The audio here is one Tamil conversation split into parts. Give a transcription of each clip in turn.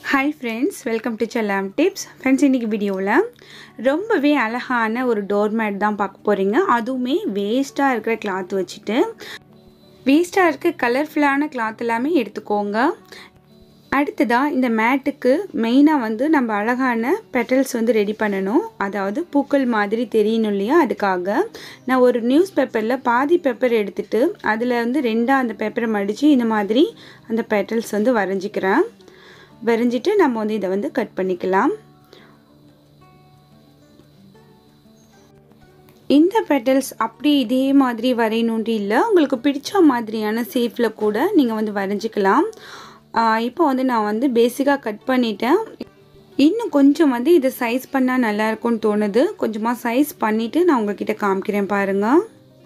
hi friends welcome to Chellam tips friends இன்றைக்கி வீடியோவில் ரொம்பவே அழகான ஒரு டோர்மேட் தான் பார்க்க போகிறீங்க அதுவுமே வேஸ்ட்டாக இருக்கிற கிளாத் வச்சுட்டு வேஸ்ட்டாக இருக்க கலர்ஃபுல்லான கிளாத் எல்லாமே எடுத்துக்கோங்க அடுத்ததாக இந்த மேட்டுக்கு மெயினாக வந்து நம்ம அழகான பெட்டல்ஸ் வந்து ரெடி பண்ணணும் அதாவது பூக்கள் மாதிரி தெரியணும் இல்லையா அதுக்காக நான் ஒரு நியூஸ் பேப்பரில் பாதி பேப்பர் எடுத்துகிட்டு அதில் வந்து ரெண்டாக அந்த பேப்பரை மடித்து இந்த மாதிரி அந்த பெட்டல்ஸ் வந்து வரைஞ்சிக்கிறேன் வரைஞ்சிட்டு நம்ம வந்து இதை வந்து கட் பண்ணிக்கலாம் இந்த பெட்டல்ஸ் அப்படி இதே மாதிரி வரையணுன்ட்டு இல்லை உங்களுக்கு பிடிச்ச மாதிரியான சேஃபில் கூட நீங்கள் வந்து வரைஞ்சிக்கலாம் இப்போ வந்து நான் வந்து பேசிக்காக கட் பண்ணிட்டேன் இன்னும் கொஞ்சம் வந்து இதை சைஸ் பண்ணால் நல்லாயிருக்கும்னு தோணுது கொஞ்சமாக சைஸ் பண்ணிவிட்டு நான் உங்ககிட்ட காமிக்கிறேன் பாருங்கள்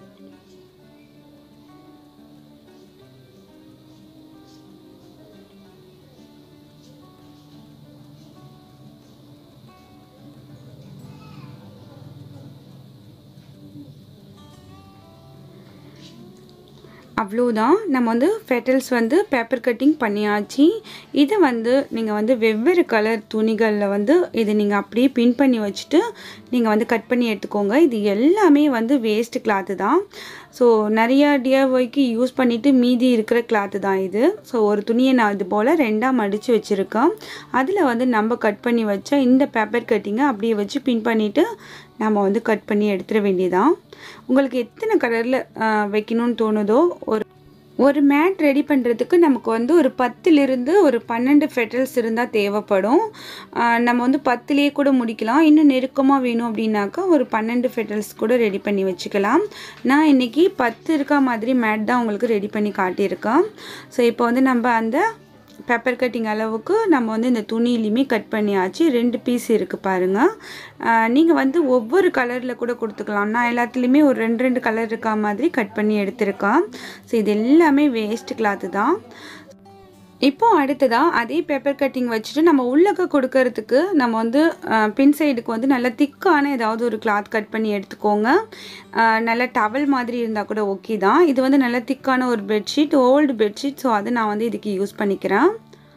அவ்வளோதான் நம்ம வந்து ஃபெட்டல்ஸ் வந்து பேப்பர் கட்டிங் பண்ணியாச்சு இதை வந்து நீங்கள் வந்து வெவ்வேறு கலர் துணிகளில் வந்து இது நீங்கள் அப்படியே பின் பண்ணி வச்சுட்டு நீங்கள் வந்து கட் பண்ணி எடுத்துக்கோங்க இது எல்லாமே வந்து வேஸ்ட் கிளாத்து தான் ஸோ நிறையா டிஐஒய்க்கு யூஸ் பண்ணிவிட்டு மீதி இருக்கிற கிளாத்து தான் இது ஸோ ஒரு துணியை நான் இது போல் ரெண்டாக மடித்து வச்சுருக்கேன் அதில் வந்து நம்ம கட் பண்ணி வச்ச இந்த பேப்பர் கட்டிங்கை அப்படியே வச்சு பின் பண்ணிவிட்டு நம்ம வந்து கட் பண்ணி எடுத்துட வேண்டியதான் உங்களுக்கு எத்தனை கலரில் வைக்கணும்னு தோணுதோ ஒரு ஒரு மேட் ரெடி பண்ணுறதுக்கு நமக்கு வந்து ஒரு பத்துலேருந்து ஒரு பன்னெண்டு ஃபெட்டல்ஸ் இருந்தால் தேவைப்படும் நம்ம வந்து பத்துலேயே கூட முடிக்கலாம் இன்னும் நெருக்கமாக வேணும் அப்படின்னாக்கா ஒரு பன்னெண்டு ஃபெட்டல்ஸ் கூட ரெடி பண்ணி வச்சுக்கலாம் நான் இன்றைக்கி பத்து இருக்க மாதிரி மேட் தான் உங்களுக்கு ரெடி பண்ணி காட்டியிருக்கேன் ஸோ இப்போ வந்து நம்ம அந்த பெப்பர் கட்டிங் அளவுக்கு நம்ம வந்து இந்த துணியிலையுமே கட் பண்ணியாச்சு ரெண்டு பீஸ் இருக்குது பாருங்கள் நீங்கள் வந்து ஒவ்வொரு கலரில் கூட கொடுத்துக்கலாம் நான் எல்லாத்துலேயுமே ஒரு ரெண்டு ரெண்டு கலர் இருக்கா மாதிரி கட் பண்ணி எடுத்திருக்கேன் ஸோ இது எல்லாமே வேஸ்ட் கிளாத்து தான் இப்போ அடுத்ததாக அதே பேப்பர் கட்டிங் வச்சுட்டு நம்ம உள்ளக்க கொடுக்கறதுக்கு நம்ம வந்து பின் சைடுக்கு வந்து நல்ல திக்கான ஏதாவது ஒரு கிளாத் கட் பண்ணி எடுத்துக்கோங்க நல்ல டவல் மாதிரி இருந்தால் கூட ஓகே தான் இது வந்து நல்ல திக்கான ஒரு பெட்ஷீட் ஓல்டு பெட்ஷீட் ஸோ அதை நான் வந்து இதுக்கு யூஸ் பண்ணிக்கிறேன்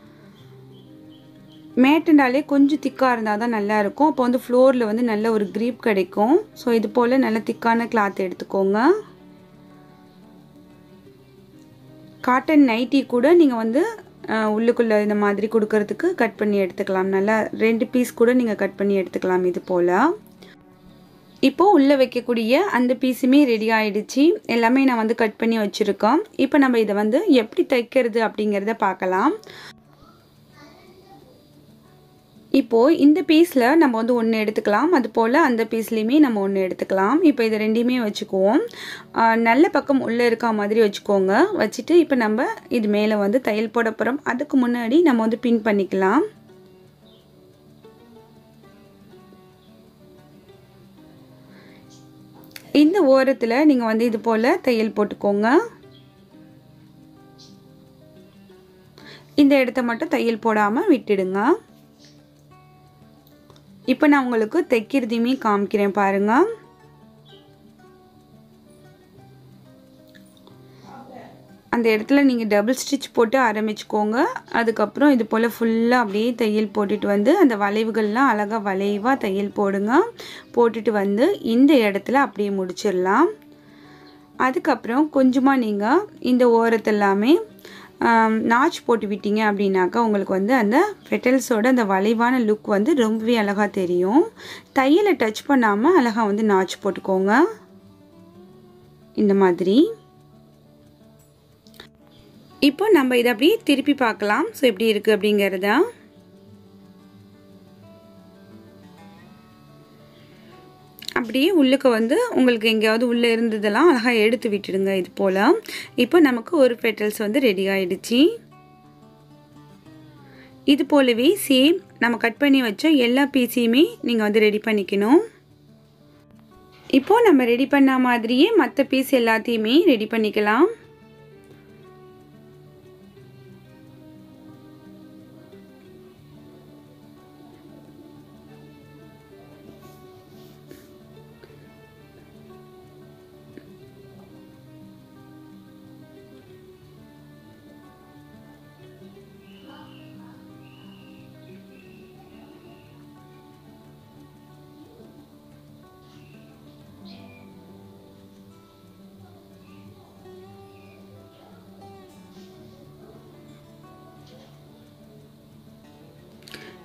மேட்டுண்டாலே கொஞ்சம் திக்காக இருந்தால் தான் நல்லாயிருக்கும் அப்போ வந்து ஃப்ளோரில் வந்து நல்ல ஒரு க்ரீப் கிடைக்கும் ஸோ இது போல் நல்ல திக்கான கிளாத் எடுத்துக்கோங்க காட்டன் நைட்டி கூட நீங்கள் வந்து உள்ளுக்குள்ளே இந்த மாதிரி கொடுக்கறதுக்கு கட் பண்ணி எடுத்துக்கலாம் நல்லா ரெண்டு பீஸ் கூட நீங்கள் கட் பண்ணி எடுத்துக்கலாம் இது போல் இப்போது உள்ளே வைக்கக்கூடிய அந்த பீஸுமே ரெடி ஆகிடுச்சு எல்லாமே நான் வந்து கட் பண்ணி வச்சுருக்கோம் இப்போ நம்ம இதை வந்து எப்படி தைக்கிறது அப்படிங்கிறத பார்க்கலாம் இப்போது இந்த பீஸில் நம்ம வந்து ஒன்று எடுத்துக்கலாம் அது போல் அந்த பீஸ்லேயுமே நம்ம ஒன்று எடுத்துக்கலாம் இப்போ இது ரெண்டையுமே வச்சுக்குவோம் நல்ல பக்கம் உள்ளே இருக்க மாதிரி வச்சுக்கோங்க வச்சுட்டு இப்போ நம்ம இது மேலே வந்து தையல் போட போகிறோம் அதுக்கு முன்னாடி நம்ம வந்து பின் பண்ணிக்கலாம் இந்த ஓரத்தில் நீங்கள் வந்து இது போல் தையல் போட்டுக்கோங்க இந்த இடத்த மட்டும் தையல் போடாமல் விட்டுடுங்க இப்போ நான் உங்களுக்கு தைக்கிறதையுமே காமிக்கிறேன் பாருங்கள் அந்த இடத்துல நீங்கள் டபுள் ஸ்டிச் போட்டு ஆரம்பிச்சுக்கோங்க அதுக்கப்புறம் இது போல் ஃபுல்லாக அப்படியே தையல் போட்டுட்டு வந்து அந்த வளைவுகள்லாம் அழகாக வளைவாக தையல் போடுங்க போட்டுட்டு வந்து இந்த இடத்துல அப்படியே முடிச்சிடலாம் அதுக்கப்புறம் கொஞ்சமாக நீங்கள் இந்த ஓரத்தெல்லாமே நாச் போட்டு விட்டீங்க அப்படின்னாக்கா உங்களுக்கு வந்து அந்த ஃபெட்டல்ஸோட அந்த வளைவான லுக் வந்து ரொம்பவே அழகாக தெரியும் தையலை டச் பண்ணாமல் அழகாக வந்து நாச் போட்டுக்கோங்க இந்த மாதிரி இப்போ நம்ம இதை அப்படியே திருப்பி பார்க்கலாம் ஸோ எப்படி இருக்குது அப்படிங்கிறத அப்படியே உள்ளுக்கு வந்து உங்களுக்கு எங்கேயாவது உள்ளே இருந்ததெல்லாம் அழகாக எடுத்து விட்டுடுங்க இது போல் இப்போ நமக்கு ஒரு பெட்டல்ஸ் வந்து ரெடி ஆகிடுச்சு இது போலவே சேம் நம்ம கட் பண்ணி வச்ச எல்லா பீஸையுமே நீங்கள் வந்து ரெடி பண்ணிக்கணும் இப்போது நம்ம ரெடி பண்ண மாதிரியே மற்ற பீஸ் எல்லாத்தையுமே ரெடி பண்ணிக்கலாம்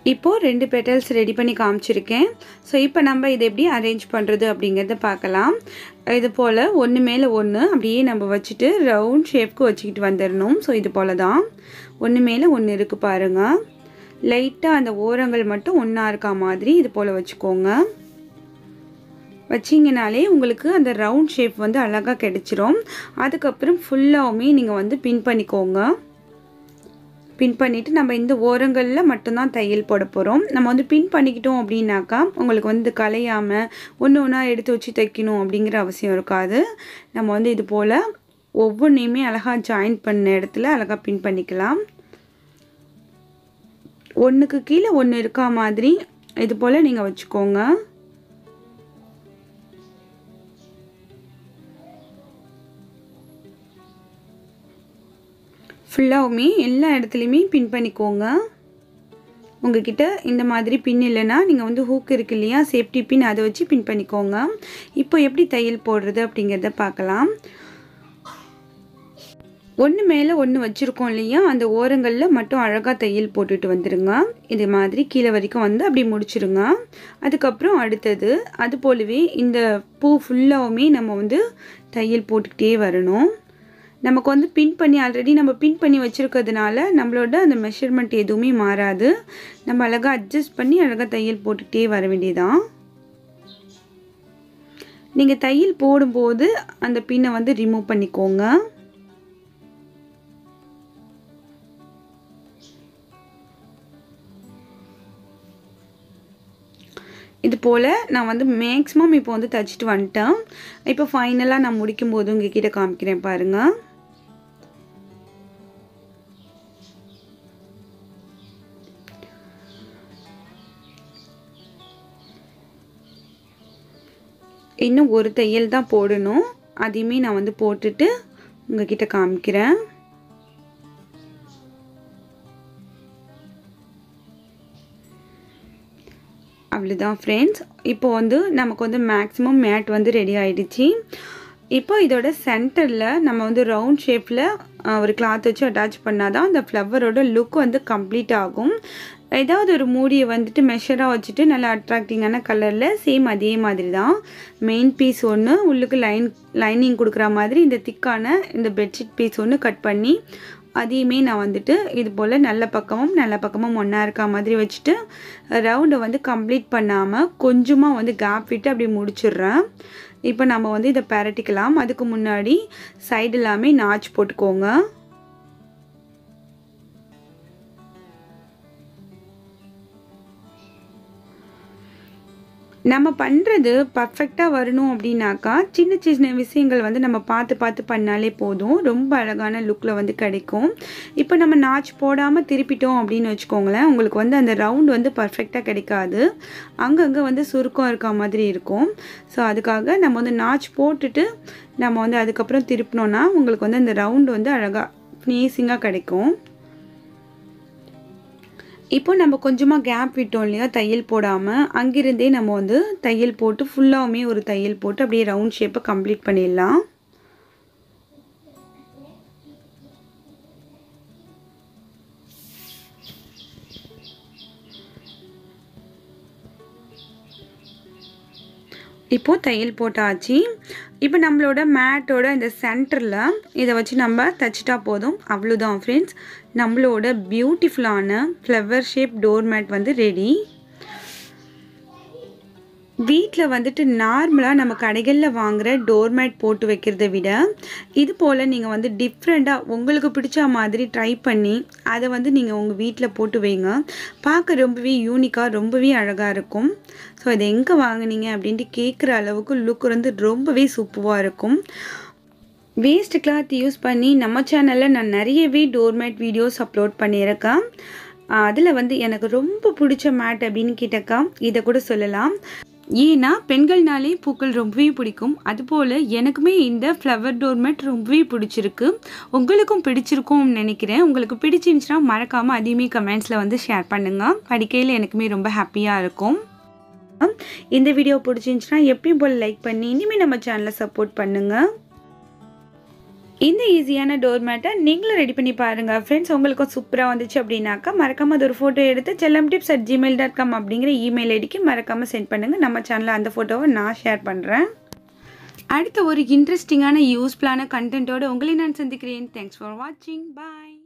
இப்போது ரெண்டு பெட்டல்ஸ் ரெடி பண்ணி காமிச்சிருக்கேன் ஸோ இப்போ நம்ம இதை எப்படி அரேஞ்ச் பண்ணுறது அப்படிங்கிறத பார்க்கலாம் இது போல் ஒன்று மேலே ஒன்று அப்படியே நம்ம வச்சுட்டு ரவுண்ட் ஷேப்க்கு வச்சுக்கிட்டு வந்துடணும் ஸோ இது போல் தான் ஒன்று மேலே ஒன்று இருக்குது பாருங்கள் லைட்டாக அந்த ஓரங்கள் மட்டும் ஒன்றா இருக்கா மாதிரி இது போல் வச்சுக்கோங்க வச்சிங்கனாலே உங்களுக்கு அந்த ரவுண்ட் ஷேப் வந்து அழகாக கிடைச்சிரும் அதுக்கப்புறம் ஃபுல்லாகவுமே நீங்கள் வந்து பின் பண்ணிக்கோங்க பின் பண்ணிவிட்டு நம்ம இந்த ஓரங்களில் மட்டும்தான் தையல் போட போகிறோம் நம்ம வந்து பின் பண்ணிக்கிட்டோம் அப்படின்னாக்கா உங்களுக்கு வந்து கலையாமல் ஒன்று ஒன்றா எடுத்து வச்சு தைக்கணும் அப்படிங்கிற அவசியம் இருக்காது நம்ம வந்து இது போல் ஒவ்வொன்றையுமே அழகாக ஜாயின் பண்ண இடத்துல அழகாக பின் பண்ணிக்கலாம் ஒன்றுக்கு கீழே ஒன்று இருக்கா மாதிரி இது போல் நீங்கள் வச்சுக்கோங்க ஃபுல்லாகவுமே எல்லா இடத்துலையுமே பின் பண்ணிக்கோங்க உங்ககிட்ட இந்த மாதிரி பின் இல்லைன்னா நீங்கள் வந்து ஹூக் இருக்கு இல்லையா சேஃப்டி பின் அதை வச்சு பின் பண்ணிக்கோங்க இப்போ எப்படி தையல் போடுறது அப்படிங்கிறத பார்க்கலாம் ஒன்று மேலே ஒன்று வச்சுருக்கோம் இல்லையா அந்த ஓரங்களில் மட்டும் அழகாக தையல் போட்டுட்டு வந்துடுங்க இது மாதிரி கீழே வரைக்கும் வந்து அப்படி முடிச்சிருங்க அதுக்கப்புறம் அடுத்தது அது போலவே இந்த பூ ஃபுல்லாகவுமே நம்ம வந்து தையல் போட்டுக்கிட்டே வரணும் நமக்கு வந்து பின் பண்ணி ஆல்ரெடி நம்ம பின் பண்ணி வச்சுருக்கிறதுனால நம்மளோட அந்த மெஷர்மெண்ட் எதுவுமே மாறாது நம்ம அழகாக அட்ஜஸ்ட் பண்ணி அழகாக தையல் போட்டுக்கிட்டே வர வேண்டியதான் நீங்கள் தையல் போடும்போது அந்த பின்னை வந்து ரிமூவ் பண்ணிக்கோங்க இது போல் நான் வந்து மேக்ஸிமம் இப்போ வந்து தைச்சிட்டு வந்துட்டேன் இப்போ ஃபைனலாக நான் முடிக்கும் போது உங்ககிட்ட காமிக்கிறேன் பாருங்கள் இன்னும் ஒரு தையல் தான் போடணும் அதையுமே நான் வந்து போட்டுட்டு உங்ககிட்ட காமிக்கிறேன் அவ்வளோதான் ஃப்ரெண்ட்ஸ் இப்போ வந்து நமக்கு வந்து மேக்ஸிமம் மேட் வந்து ரெடி ஆகிடுச்சு இப்போ இதோட சென்டரில் நம்ம வந்து ரவுண்ட் ஷேப்பில் ஒரு கிளாத் வச்சு அட்டாச் பண்ணால் தான் அந்த ஃப்ளவரோட லுக் வந்து கம்ப்ளீட் ஆகும் ஏதாவது ஒரு மூடியை வந்துட்டு மெஷராக வச்சுட்டு நல்லா அட்ராக்டிங்கான கலரில் சேம் அதே மாதிரி தான் மெயின் பீஸ் ஒன்று உள்ளுக்கு லைன் லைனிங் கொடுக்குற மாதிரி இந்த திக்கான இந்த பெட்ஷீட் பீஸ் ஒன்று கட் பண்ணி அதையுமே நான் வந்துட்டு இது போல் நல்ல பக்கமும் நல்ல பக்கமும் ஒன்றா இருக்க மாதிரி வச்சுட்டு ரவுண்டை வந்து கம்ப்ளீட் பண்ணாமல் கொஞ்சமாக வந்து கேப் விட்டு அப்படி முடிச்சிடுறேன் இப்போ நம்ம வந்து இதை பரட்டிக்கலாம் அதுக்கு முன்னாடி சைடு எல்லாமே நாச் போட்டுக்கோங்க நம்ம பண்ணுறது பர்ஃபெக்டாக வரணும் அப்படின்னாக்கா சின்ன சின்ன விஷயங்கள் வந்து நம்ம பார்த்து பார்த்து பண்ணாலே போதும் ரொம்ப அழகான லுக்கில் வந்து கிடைக்கும் இப்போ நம்ம நாச் போடாமல் திருப்பிட்டோம் அப்படின்னு வச்சுக்கோங்களேன் உங்களுக்கு வந்து அந்த ரவுண்ட் வந்து பர்ஃபெக்டாக கிடைக்காது அங்கங்கே வந்து சுருக்கம் இருக்க மாதிரி இருக்கும் ஸோ அதுக்காக நம்ம வந்து நாச் போட்டுட்டு நம்ம வந்து அதுக்கப்புறம் திருப்பினோன்னா உங்களுக்கு வந்து அந்த ரவுண்டு வந்து அழகாக ஃபினிஷிங்காக கிடைக்கும் இப்போ நம்ம கொஞ்சமாக கேப் விட்டோம் இல்லையா தையல் போடாமல் அங்கிருந்தே நம்ம வந்து தையல் போட்டு ஃபுல்லாகவுமே ஒரு தையல் போட்டு அப்படியே ரவுண்ட் ஷேப்பை கம்ப்ளீட் பண்ணிடலாம் இப்போது தையல் போட்டாச்சு இப்போ நம்மளோட மேட்டோட இந்த சென்டரில் இதை வச்சு நம்ம தைச்சிட்டா போதும் அவ்வளோதான் ஃப்ரெண்ட்ஸ் நம்மளோட பியூட்டிஃபுல்லான ஃப்ளவர் ஷேப் டோர் மேட் வந்து ரெடி வீட்டில் வந்துட்டு நார்மலாக நம்ம கடைகளில் வாங்குகிற டோர்மேட் போட்டு வைக்கிறத விட இது போல் நீங்கள் வந்து டிஃப்ரெண்ட்டாக உங்களுக்கு பிடிச்ச மாதிரி ட்ரை பண்ணி அதை வந்து நீங்கள் உங்கள் வீட்டில் போட்டு வைங்க பார்க்க ரொம்பவே யூனிக்காக ரொம்பவே அழகாக இருக்கும் ஸோ இதை எங்கே வாங்குனீங்க அப்படின்ட்டு கேட்குற அளவுக்கு லுக் வந்து ரொம்பவே சூப்பராக இருக்கும் வேஸ்ட் கிளாத் யூஸ் பண்ணி நம்ம சேனலில் நான் நிறையவே டோர்மேட் வீடியோஸ் அப்லோட் பண்ணியிருக்கேன் அதில் வந்து எனக்கு ரொம்ப பிடிச்ச மேட் அப்படின்னு கேட்டக்கா இதை கூட சொல்லலாம் ஏன்னா பெண்கள்னாலே பூக்கள் ரொம்பவே பிடிக்கும் அதுபோல் எனக்குமே இந்த ஃப்ளவர் டோர்மெட் ரொம்பவே பிடிச்சிருக்கு உங்களுக்கும் பிடிச்சிருக்கும்னு நினைக்கிறேன் உங்களுக்கு பிடிச்சிருந்துச்சுன்னா மறக்காமல் அதையுமே கமெண்ட்ஸில் வந்து ஷேர் பண்ணுங்கள் படிக்கையில் எனக்குமே ரொம்ப ஹாப்பியாக இருக்கும் இந்த வீடியோ பிடிச்சிருந்துச்சுன்னா எப்பயும் போல் லைக் பண்ணி இனிமேல் நம்ம சேனலை சப்போர்ட் பண்ணுங்கள் இந்த ஈஸியான டோர் மேட்டை நீங்களும் ரெடி பண்ணி பாருங்கள் ஃப்ரெண்ட்ஸ் உங்களுக்கும் சூப்பராக வந்துச்சு அப்படின்னாக்கா மறக்காமல் அது ஒரு ஃபோட்டோ எடுத்து Chellam tips at gmail dot com அப்படிங்கிற இமெயில் ஐடிக்கு மறக்காமல் சென்ட் பண்ணுங்கள் நம்ம சேனலில் அந்த ஃபோட்டோவை நான் ஷேர் பண்ணுறேன் அடுத்த ஒரு இன்ட்ரெஸ்டிங்கான யூஸ்ஃபுல்லான கண்டென்ட்டோட உங்களை நான் சந்திக்கிறேன் தேங்க்ஸ் ஃபார் வாட்சிங் பாய்